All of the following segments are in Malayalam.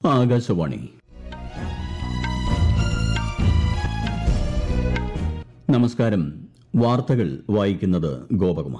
ആകാശവാണി നമസ്കാരം വാർത്തകൾ വായിക്കുന്നത് ഗോപകുമാർ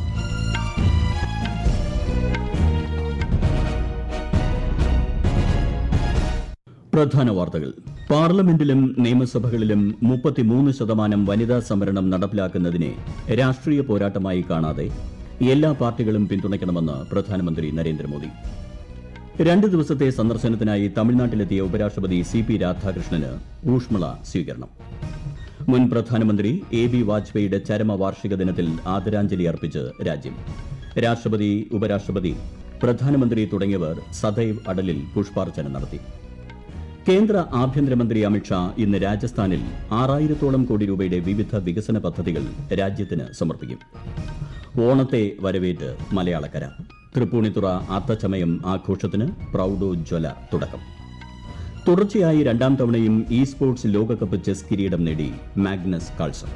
പ്രധാന വാർത്തകൾ പാർലമെന്റിലും നിയമസഭകളിലും മുപ്പത്തിമൂന്ന് ശതമാനം വനിതാ സംവരണം നടപ്പിലാക്കുന്നതിനെ രാഷ്ട്രീയ പോരാട്ടമായി കാണാതെ എല്ലാ പാർട്ടികളും പിന്തുണയ്ക്കണമെന്ന് പ്രധാനമന്ത്രി നരേന്ദ്രമോദി രണ്ട് ദിവസത്തെ സന്ദർശനത്തിനായി തമിഴ്നാട്ടിലെത്തിയ ഉപരാഷ്ട്രപതി സി പി രാധാകൃഷ്ണന് ഊഷ്മള സ്വീകരണം മുൻ പ്രധാനമന്ത്രി എ ബി വാജ്പേയിയുടെ ചരമവാർഷിക ദിനത്തിൽ ആദരാഞ്ജലി അർപ്പിച്ച് രാജ്യം രാഷ്ട്രപതി ഉപരാഷ്ട്രപതി പ്രധാനമന്ത്രി തുടങ്ങിയവർ സദൈവ് അടലിൽ പുഷ്പാർച്ചന നടത്തി കേന്ദ്ര ആഭ്യന്തരമന്ത്രി അമിത്ഷാ ഇന്ന് രാജസ്ഥാനിൽ ആറായിരത്തോളം കോടി രൂപയുടെ വിവിധ വികസന പദ്ധതികൾ രാജ്യത്തിന് സമർപ്പിക്കും ഓണത്തെ വരവേറ്റ് മലയാളക്കര തൃപ്പൂണിത്തുറ അത്തച്ചമയം ആഘോഷത്തിന് പ്രൌഢോജ്വല തുടക്കം തുടർച്ചയായി രണ്ടാം തവണയും ഇ സ്പോർട്സ് ലോകകപ്പ് ചെസ് കിരീടം നേടി മാഗ്നസ് കാൾസൺ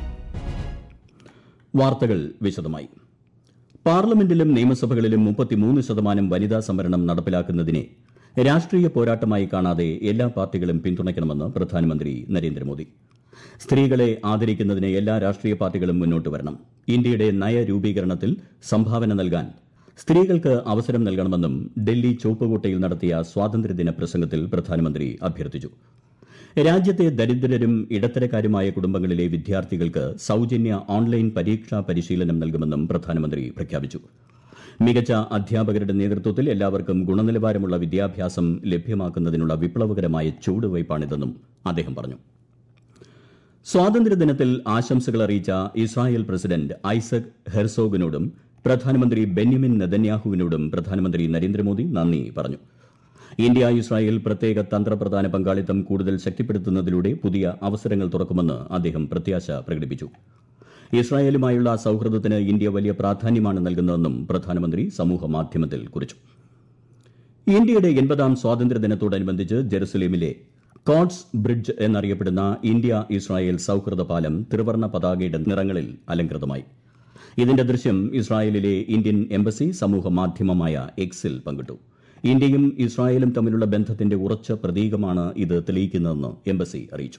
വാർത്തകൾ വിശദമായി പാർലമെന്റിലും നിയമസഭകളിലും മുപ്പത്തിമൂന്ന് ശതമാനം വനിതാ സംവരണം നടപ്പിലാക്കുന്നതിനെ രാഷ്ട്രീയ പോരാട്ടമായി കാണാതെ എല്ലാ പാർട്ടികളും പിന്തുണയ്ക്കണമെന്ന് പ്രധാനമന്ത്രി നരേന്ദ്രമോദി സ്ത്രീകളെ ആദരിക്കുന്നതിന് എല്ലാ രാഷ്ട്രീയ പാർട്ടികളും മുന്നോട്ട് വരണം ഇന്ത്യയുടെ നയരൂപീകരണത്തിൽ സംഭാവന നൽകാൻ സ്ത്രീകൾക്ക് അവസരം നൽകണമെന്നും ഡൽഹി ചുവപ്പുകോട്ടയിൽ നടത്തിയ സ്വാതന്ത്ര്യദിന പ്രസംഗത്തിൽ പ്രധാനമന്ത്രി അഭ്യർത്ഥിച്ചു രാജ്യത്തെ ദരിദ്രരും ഇടത്തരക്കാരുമായ കുടുംബങ്ങളിലെ വിദ്യാർത്ഥികൾക്ക് സൌജന്യ ഓൺലൈൻ പരീക്ഷാ പരിശീലനം നൽകുമെന്നും പ്രധാനമന്ത്രി പ്രഖ്യാപിച്ചു മികച്ച അധ്യാപകരുടെ നേതൃത്വത്തിൽ എല്ലാവർക്കും ഗുണനിലവാരമുള്ള വിദ്യാഭ്യാസം ലഭ്യമാക്കുന്നതിനുള്ള വിപ്ലവകരമായ ചുവടുവയ്പ്പാണിതെന്നും അദ്ദേഹം പറഞ്ഞു സ്വാതന്ത്ര്യദിനത്തിൽ ആശംസകൾ അറിയിച്ച ഇസ്രായേൽ പ്രസിഡന്റ് ഐസക് ഹെർസോഗിനോടും പ്രധാനമന്ത്രി ബെന്യമിൻ നെതന്യാഹുവിനോടും പ്രധാനമന്ത്രി നരേന്ദ്രമോദി നന്ദി പറഞ്ഞു ഇന്ത്യ ഇസ്രായേൽ പ്രത്യേക തന്ത്രപ്രധാന പങ്കാളിത്തം കൂടുതൽ ശക്തിപ്പെടുത്തുന്നതിലൂടെ പുതിയ അവസരങ്ങൾ തുറക്കുമെന്ന് അദ്ദേഹം പ്രത്യാശ പ്രകടിപ്പിച്ചു ഇസ്രായേലുമായുള്ള സൌഹൃദത്തിന് ഇന്ത്യ വലിയ പ്രാധാന്യമാണ് നൽകുന്നതെന്നും പ്രധാനമന്ത്രി സമൂഹമാധ്യമത്തിൽ കുറിച്ചു ഇന്ത്യയുടെ എൺപതാം സ്വാതന്ത്ര്യദിനത്തോടനുബന്ധിച്ച് ജെറുസലേമിലെ കോട്സ് ബ്രിഡ്ജ് എന്നറിയപ്പെടുന്ന ഇന്ത്യ ഇസ്രായേൽ സൌഹൃദ പാലം ത്രിവർണ്ണ പതാകയുടെ നിറങ്ങളിൽ അലങ്കൃതമായി ഇതിന്റെ ദൃശ്യം ഇസ്രായേലിലെ ഇന്ത്യൻ എംബസി സമൂഹ മാധ്യമമായ എക്സിൽ പങ്കിട്ടു ഇന്ത്യയും ഇസ്രായേലും തമ്മിലുള്ള ബന്ധത്തിന്റെ ഉറച്ച പ്രതീകമാണ് ഇത് തെളിയിക്കുന്നതെന്ന് എംബസി അറിയിച്ചു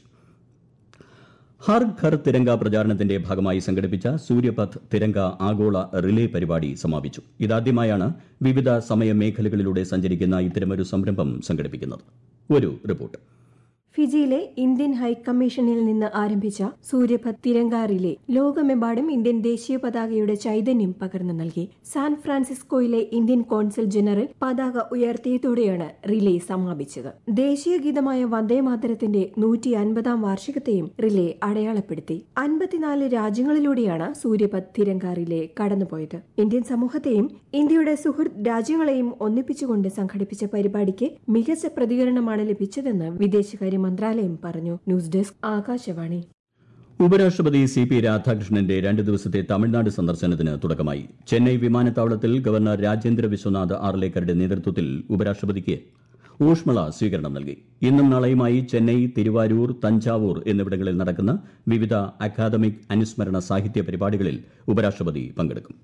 ഹർ ഘർ തിരങ്ക പ്രചാരണത്തിന്റെ ഭാഗമായി സംഘടിപ്പിച്ച സൂര്യപഥ് തിരങ്ക ആഗോള റിലേ പരിപാടി സമാപിച്ചു ഇതാദ്യമായാണ് വിവിധ സമയമേഖലകളിലൂടെ സഞ്ചരിക്കുന്ന ഇത്തരമൊരു സംരംഭം സംഘടിപ്പിക്കുന്നത് ഒരു റിപ്പോർട്ട് ഫിജിയിലെ ഇന്ത്യൻ ഹൈക്കമ്മീഷനിൽ നിന്ന് ആരംഭിച്ച സൂര്യപഥ് തിരങ്ക റിലേ ലോകമെമ്പാടും ഇന്ത്യൻ ദേശീയ പതാകയുടെ ചൈതന്യം പകർന്നു നൽകി സാൻ ഫ്രാൻസിസ്കോയിലെ ഇന്ത്യൻ കോൺസൽ ജനറൽ പതാക ഉയർത്തിയതോടെയാണ് റിലേ സമാപിച്ചത് ദേശീയ ഗീതമായ വന്ദേമാതരത്തിന്റെ നൂറ്റി അൻപതാം വാർഷികത്തെയും റിലേ അടയാളപ്പെടുത്തി അൻപത്തിനാല് രാജ്യങ്ങളിലൂടെയാണ് സൂര്യപഥ് തിരങ്ക റിലേ കടന്നുപോയത് ഇന്ത്യൻ സമൂഹത്തെയും ഇന്ത്യയുടെ സുഹൃത്ത് രാജ്യങ്ങളെയും ഒന്നിപ്പിച്ചുകൊണ്ട് സംഘടിപ്പിച്ച പരിപാടിക്ക് മികച്ച പ്രതികരണമാണ് ലഭിച്ചതെന്ന് വിദേശകാര്യ മന്ത്രാലയം പറഞ്ഞു ന്യൂസ് ഡെസ്ക് ആകാശവാണി ഉപരാഷ്ട്രപതി സി പി രാധാകൃഷ്ണന്റെ രണ്ട് ദിവസത്തെ തമിഴ്നാട് സന്ദർശനത്തിന് തുടക്കമായി ചെന്നൈ വിമാനത്താവളത്തിൽ ഗവർണർ രാജേന്ദ്ര വിശ്വനാഥ് ആർലേക്കറുടെ നേതൃത്വത്തിൽ ഉപരാഷ്ട്രപതിക്ക് ഊഷ്മള സ്വീകരണം നൽകി ഇന്നും നാളെയുമായി ചെന്നൈ തിരുവാരൂർ തഞ്ചാവൂർ എന്നിവിടങ്ങളിൽ നടക്കുന്ന വിവിധ അക്കാദമിക് അനുസ്മരണ സാഹിത്യ പരിപാടികളിൽ ഉപരാഷ്ട്രപതി പങ്കെടുക്കും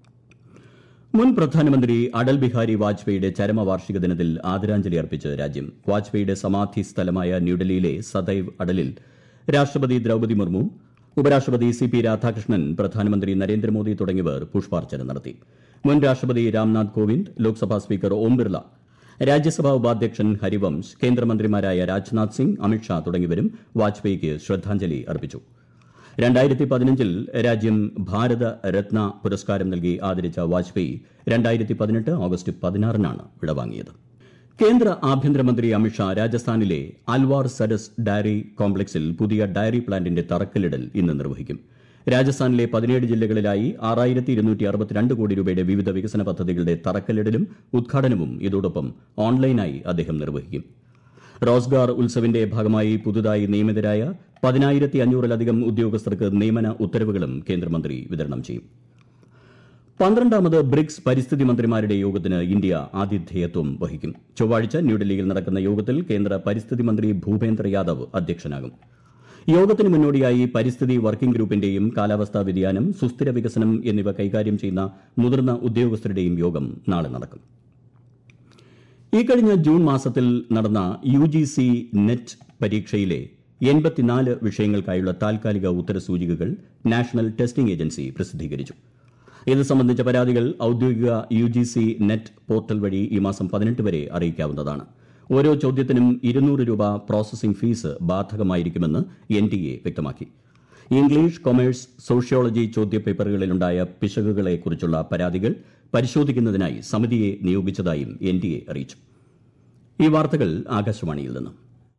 മുൻ പ്രധാനമന്ത്രി അടൽ ബിഹാരി വാജ്പേയിയുടെ ചരമവാർഷിക ദിനത്തിൽ ആദരാഞ്ജലി അർപ്പിച്ച് രാജ്യം വാജ്പേയിയുടെ സമാധി സ്ഥലമായ ന്യൂഡൽഹിയിലെ സദൈവ് അടലിൽ രാഷ്ട്രപതി ദ്രൌപതി മുർമു ഉപരാഷ്ട്രപതി സി പി രാധാകൃഷ്ണൻ പ്രധാനമന്ത്രി നരേന്ദ്രമോദി തുടങ്ങിയവർ പുഷ്പാർച്ചന നടത്തി മുൻ രാഷ്ട്രപതി രാംനാഥ് കോവിന്ദ് ലോക്സഭാ സ്പീക്കർ ഓം ബിർള രാജ്യസഭാ ഉപാധ്യക്ഷൻ ഹരിവംശ് കേന്ദ്രമന്ത്രിമാരായ രാജ്നാഥ് സിംഗ് അമിത്ഷാ തുടങ്ങിയവരും വാജ്പേയിക്ക് ശ്രദ്ധാഞ്ജലി അർപ്പിച്ചു രണ്ടായിരത്തി പതിനഞ്ചിൽ രാജ്യം ഭാരത രത്ന പുരസ്കാരം നൽകി ആദരിച്ച വാജ്പേയി രണ്ടായിരത്തി പതിനെട്ട് ഓഗസ്റ്റ് പതിനാറിനാണ് വിടവാങ്ങിയത് കേന്ദ്ര ആഭ്യന്തരമന്ത്രി അമിത്ഷാ രാജസ്ഥാനിലെ അൽവാർ സരസ് ഡയറി കോംപ്ലക്സിൽ പുതിയ ഡയറി പ്ലാന്റിന്റെ തറക്കല്ലിടൽ ഇന്ന് നിർവഹിക്കും രാജസ്ഥാനിലെ പതിനേഴ് ജില്ലകളിലായി ആറായിരത്തി ഇരുന്നൂറ്റി അറുപത്തിരണ്ട് കോടി രൂപയുടെ വിവിധ വികസന പദ്ധതികളുടെ തറക്കല്ലിടലും ഉദ്ഘാടനവും ഇതോടൊപ്പം ഓൺലൈനായി അദ്ദേഹം നിർവഹിക്കും റോസ്ഗാർ ഉത്സവിന്റെ ഭാഗമായി പുതുതായി നിയമിതരായ പതിനായിരത്തി അഞ്ഞൂറിലധികം ഉദ്യോഗസ്ഥർക്ക് നിയമന ഉത്തരവുകളും കേന്ദ്രമന്ത്രി വിതരണം ചെയ്യും പന്ത്രണ്ടാമത് ബ്രിക്സ് പരിസ്ഥിതി മന്ത്രിമാരുടെ യോഗത്തിന് ഇന്ത്യ ആതിഥേയത്വം വഹിക്കും ചൊവ്വാഴ്ച ന്യൂഡൽഹിയിൽ നടക്കുന്ന യോഗത്തിൽ കേന്ദ്ര പരിസ്ഥിതി മന്ത്രി ഭൂപേന്ദ്ര യാദവ് അധ്യക്ഷനാകും യോഗത്തിന് മുന്നോടിയായി പരിസ്ഥിതി വർക്കിംഗ് ഗ്രൂപ്പിന്റെയും കാലാവസ്ഥാ വ്യതിയാനം സുസ്ഥിര വികസനം എന്നിവ കൈകാര്യം ചെയ്യുന്ന മുതിർന്ന ഉദ്യോഗസ്ഥരുടെയും യോഗം നാളെ നടക്കും ഈ കഴിഞ്ഞ ജൂൺ മാസത്തിൽ നടന്ന യു ജി സി നെറ്റ് പരീക്ഷയിലെ എൺപത്തിനാല് വിഷയങ്ങൾക്കായുള്ള താൽക്കാലിക ഉത്തരസൂചികകൾ നാഷണൽ ടെസ്റ്റിംഗ് ഏജൻസി പ്രസിദ്ധീകരിച്ചു ഇത് സംബന്ധിച്ച പരാതികൾ ഔദ്യോഗിക U G C NET portal വഴി ഈ മാസം പതിനെട്ട് വരെ അറിയിക്കാവുന്നതാണ് ഓരോ ചോദ്യത്തിനും ഇരുന്നൂറ് രൂപ പ്രോസസിംഗ് ഫീസ് ബാധകമായിരിക്കുമെന്ന് എൻ ടി എ വ്യക്തമാക്കി ഇംഗ്ലീഷ് കൊമേഴ്സ് സോഷ്യോളജി ചോദ്യപേപ്പറുകളിലുണ്ടായ പിശകുകളെക്കുറിച്ചുള്ള പരാതികൾ പരിശോധിക്കുന്നതിനായി സമിതിയെ നിയോഗിച്ചതായും എൻ ടി എ അറിയിച്ചു ഈ വാർത്തകൾ ആകാശവാണിയിൽ നിന്ന്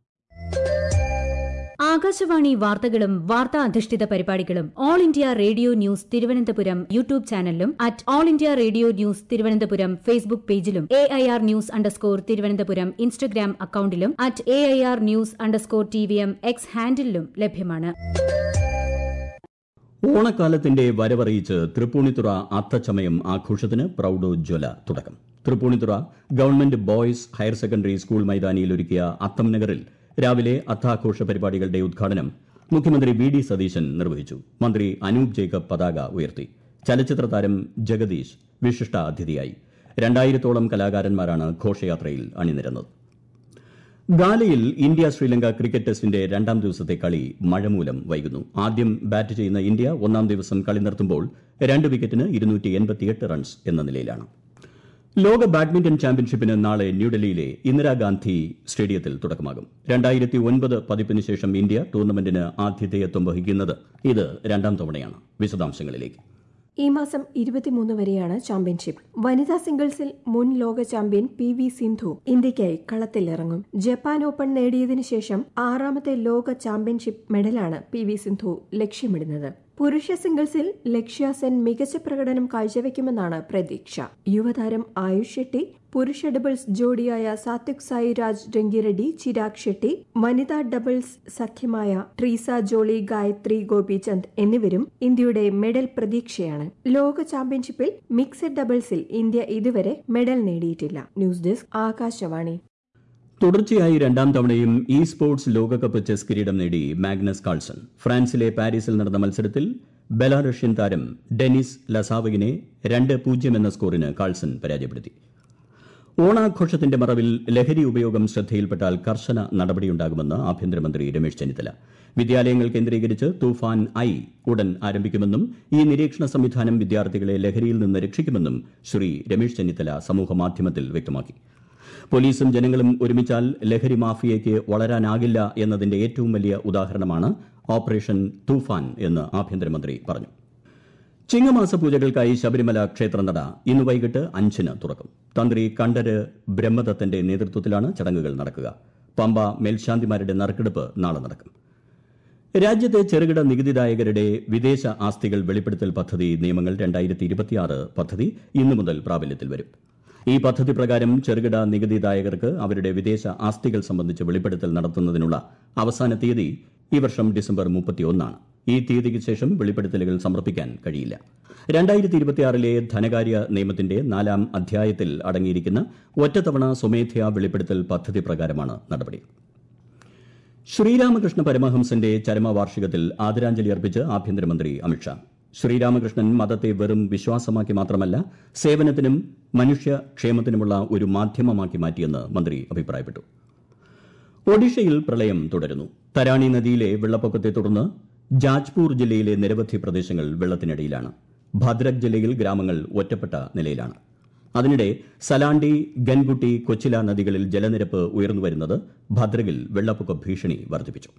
ആകാശവാണി വാർത്തകളും വാർത്താ അധിഷ്ഠിത പരിപാടികളും All India Radio News Thiruvananthapuram YouTube ചാനലിലും at All India Radio News Thiruvananthapuram Facebook പേജിലും A I R news underscore Thiruvananthapuram Instagram അക്കൌണ്ടിലും at A I R news underscore T V M X ഹാൻഡിലും ലഭ്യമാണ് ഓണക്കാലത്തിന്റെ വരവറിയിച്ച് തൃപ്പൂണിത്തുറ അത്തച്ചമയം ആഘോഷത്തിന് പ്രൌഢോജ്വല തുടക്കം Tripunithura government boys higher secondary school മൈതാനിയിൽ ഒരുക്കിയ അത്തം നഗറിൽ രാവിലെ അത്താഘോഷ പരിപാടികളുടെ ഉദ്ഘാടനം മുഖ്യമന്ത്രി വി ഡി സതീശൻ നിർവഹിച്ചു മന്ത്രി അനൂപ് ജേക്കബ് പതാക ഉയർത്തി ചലച്ചിത്ര താരം ജഗദീഷ് വിശിഷ്ട അതിഥിയായി രണ്ടായിരത്തോളം കലാകാരന്മാരാണ് ഘോഷയാത്രയിൽ അണിനിരന്നത് ഗാലയിൽ ഇന്ത്യ ശ്രീലങ്ക ക്രിക്കറ്റ് ടെസ്റ്റിന്റെ രണ്ടാം ദിവസത്തെ കളി മഴ മൂലം വൈകുന്നു ആദ്യം ബാറ്റ് ചെയ്യുന്ന ഇന്ത്യ ഒന്നാം ദിവസം കളി നിർത്തുമ്പോൾ രണ്ട് വിക്കറ്റിന് റൺസ് എന്ന നിലയിലാണ് ലോക ബാഡ്മിന്റൺ ചാമ്പ്യൻഷിപ്പിന് നാളെ ന്യൂഡൽഹിയിലെ ഇന്ദിരാഗാന്ധി സ്റ്റേഡിയത്തിൽ തുടക്കമാകും രണ്ടായിരത്തി ഒൻപത് പതിപ്പിന് ശേഷം ഇന്ത്യ ടൂർണമെന്റിന് ആതിഥേയത്വം വഹിക്കുന്നത് ഇത് രണ്ടാം തവണയാണ് വിശദാംശങ്ങളിലേക്ക് ഈ മാസം ഇരുപത്തിമൂന്ന് വരെയാണ് ചാമ്പ്യൻഷിപ്പ് വനിതാ സിംഗിൾസിൽ മുൻ ലോക ചാമ്പ്യൻ പി വി സിന്ധു ഇന്ത്യയ്ക്കായി കളത്തിലിറങ്ങും ജപ്പാൻ ഓപ്പൺ നേടിയതിനു ശേഷം ആറാമത്തെ ലോക ചാമ്പ്യൻഷിപ്പ് മെഡലാണ് പി വി സിന്ധു ലക്ഷ്യമിടുന്നത് പുരുഷ സിംഗിൾസിൽ ലക്ഷ്യ സെൻ മികച്ച പ്രകടനം കാഴ്ചവെക്കുമെന്നാണ് പ്രതീക്ഷ യുവതാരം ആയുഷ് ഷെട്ടി പുരുഷ ഡബിൾസ് ജോഡിയായ സാത്വിക് സായി രാജ് രംഗിറെഡ്ഡി ചിരാഗ് ഷെട്ടി വനിതാ ഡബിൾസ് സഖ്യമായ ട്രീസ ജോളി ഗായത്രി ഗോപിചന്ദ് എന്നിവരും ഇന്ത്യയുടെ മെഡൽ പ്രതീക്ഷയാണ് ലോക ചാമ്പ്യൻഷിപ്പിൽ മിക്സഡ് ഡബിൾസിൽ ഇന്ത്യ ഇതുവരെ മെഡൽ നേടിയിട്ടില്ല ന്യൂസ് ഡെസ്ക് ആകാശവാണി തുടർച്ചയായി രണ്ടാം തവണയും ഇ സ്പോർട്സ് ലോകകപ്പ് ചെസ് കിരീടം നേടി മാഗ്നസ് കാൾസൺ ഫ്രാൻസിലെ പാരീസിൽ നടന്ന മത്സരത്തിൽ ബെലാറഷ്യൻ താരം ഡെനിസ് ലസാവകിനെ രണ്ട് പൂജ്യം എന്ന സ്കോറിന് കാൾസൺ പരാജയപ്പെടുത്തി ഓണാഘോഷത്തിന്റെ മറവിൽ ലഹരി ഉപയോഗം ശ്രദ്ധയിൽപ്പെട്ടാൽ കർശന നടപടിയുണ്ടാകുമെന്ന് ആഭ്യന്തരമന്ത്രി രമേശ് ചെന്നിത്തല വിദ്യാലയങ്ങൾ കേന്ദ്രീകരിച്ച് തൂഫാൻ ഐ ഉടൻ ആരംഭിക്കുമെന്നും ഈ നിരീക്ഷണ സംവിധാനം വിദ്യാർത്ഥികളെ ലഹരിയിൽ നിന്ന് രക്ഷിക്കുമെന്നും ശ്രീ രമേശ് ചെന്നിത്തല സമൂഹമാധ്യമത്തിൽ വ്യക്തമാക്കി പോലീസും ജനങ്ങളും ഒരുമിച്ചാൽ ലഹരി മാഫിയയ്ക്ക് വളരാനാകില്ല എന്നതിന്റെ ഏറ്റവും വലിയ ഉദാഹരണമാണ് ഓപ്പറേഷൻ തൂഫാൻ എന്ന് ആഭ്യന്തരമന്ത്രി പറഞ്ഞു ചിങ്ങമാസ പൂജകൾക്കായി ശബരിമല ക്ഷേത്രനട ഇന്ന് വൈകിട്ട് അഞ്ചിന് തുറക്കും തന്ത്രി കണ്ഠര് ബ്രഹ്മദത്തന്റെ നേതൃത്വത്തിലാണ് ചടങ്ങുകൾ നടക്കുക പമ്പ മേൽശാന്തിമാരുടെ നറുക്കെടുപ്പ് നാളെ നടക്കും രാജ്യത്തെ ചെറുകിട നികുതിദായകരുടെ വിദേശ ആസ്തികൾ വെളിപ്പെടുത്തൽ പദ്ധതി നിയമങ്ങൾ രണ്ടായിരത്തി ഇരുപത്തിയാറ് പദ്ധതി ഇന്നു മുതൽ പ്രാബല്യത്തിൽ വരും ഈ പദ്ധതി പ്രകാരം ചെറുകിട നികുതിദായകർക്ക് അവരുടെ വിദേശ ആസ്തികൾ സംബന്ധിച്ച് വെളിപ്പെടുത്തൽ നടത്തുന്നതിനുള്ള അവസാന തീയതി ഈ വർഷം ഡിസംബർ മുപ്പത്തിയൊന്നാണ് ഈ തീയതിക്ക് ശേഷം വെളിപ്പെടുത്തലുകൾ സമർപ്പിക്കാൻ കഴിയില്ല രണ്ടായിരത്തി ഇരുപത്തിയാറിലെ ധനകാര്യ നിയമത്തിന്റെ നാലാം അധ്യായത്തിൽ അടങ്ങിയിരിക്കുന്ന ഒറ്റത്തവണ സ്വമേധയാ വെളിപ്പെടുത്തൽ പദ്ധതി പ്രകാരമാണ് നടപടി ശ്രീരാമകൃഷ്ണ പരമഹംസന്റെ ചരമവാർഷികത്തിൽ ആദരാഞ്ജലി അർപ്പിച്ച് ആഭ്യന്തരമന്ത്രി അമിത്ഷാ ശ്രീരാമകൃഷ്ണൻ മതത്തെ വെറും വിശ്വാസമാക്കി മാത്രമല്ല സേവനത്തിനും മനുഷ്യക്ഷേമത്തിനുമുള്ള ഒരു മാധ്യമമാക്കി മാറ്റിയെന്ന് മന്ത്രി അഭിപ്രായപ്പെട്ടു ഒഡീഷയിൽ പ്രളയം തുടരുന്നു തരാണി നദിയിലെ വെള്ളപ്പൊക്കത്തെ തുടർന്ന് ജാജ്പൂർ ജില്ലയിലെ നിരവധി പ്രദേശങ്ങൾ വെള്ളത്തിനടിയിലാണ് ഭദ്രക് ജില്ലയിൽ ഗ്രാമങ്ങൾ ഒറ്റപ്പെട്ട നിലയിലാണ് അതിനിടെ സലാണ്ടി ഗൻകുട്ടി കൊച്ചില നദികളിൽ ജലനിരപ്പ് ഉയർന്നുവരുന്നത് ഭദ്രകിൽ വെള്ളപ്പൊക്ക ഭീഷണി വർദ്ധിപ്പിച്ചു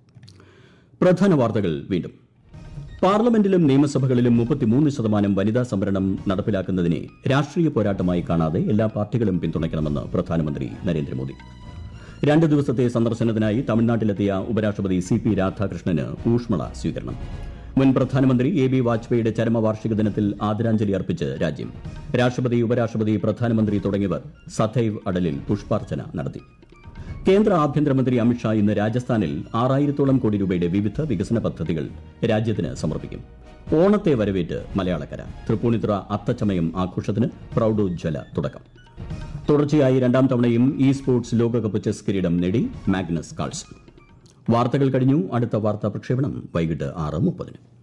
പ്രധാന വാർത്തകൾ വീണ്ടും പാർലമെന്റിലും നിയമസഭകളിലും മുപ്പത്തിമൂന്ന് ശതമാനം വനിതാ സംവരണം നടപ്പിലാക്കുന്നതിനെ രാഷ്ട്രീയ പോരാട്ടമായി കാണാതെ എല്ലാ പാർട്ടികളും പിന്തുണയ്ക്കണമെന്ന് പ്രധാനമന്ത്രി നരേന്ദ്രമോദി രണ്ട് ദിവസത്തെ സന്ദർശനത്തിനായി തമിഴ്നാട്ടിലെത്തിയ ഉപരാഷ്ട്രപതി സി പി രാധാകൃഷ്ണന് ഊഷ്മള സ്വീകരണം മുൻ പ്രധാനമന്ത്രി എ ബി വാജ്പേയിയുടെ ചരമവാർഷിക ദിനത്തിൽ ആദരാഞ്ജലി അർപ്പിച്ച് രാജ്യം രാഷ്ട്രപതി ഉപരാഷ്ട്രപതി പ്രധാനമന്ത്രി തുടങ്ങിയവർ സഥൈവ് അടലിൽ പുഷ്പാർച്ചന നടത്തി കേന്ദ്ര ആഭ്യന്തരമന്ത്രി അമിത്ഷാ ഇന്ന് രാജസ്ഥാനിൽ ആറായിരത്തോളം കോടി രൂപയുടെ വിവിധ വികസന പദ്ധതികൾ രാജ്യത്തിന് സമർപ്പിക്കും ഓണത്തെ വരവേറ്റ് മലയാളക്കര തൃപ്പൂണിത്തുറ അത്തച്ചമയം ആഘോഷത്തിന് പ്രൌഢോജ്വല തുടക്കം തുടർച്ചയായി രണ്ടാം തവണയും ഇ സ്പോർട്സ് ലോകകപ്പ് ചെസ് കിരീടം നേടി മാഗ്നസ് കാൾസൺ വാർത്തകൾ കഴിഞ്ഞു അടുത്ത വാർത്താ പ്രക്ഷേപണം വൈകിട്ട് ആറ് മുപ്പതിന്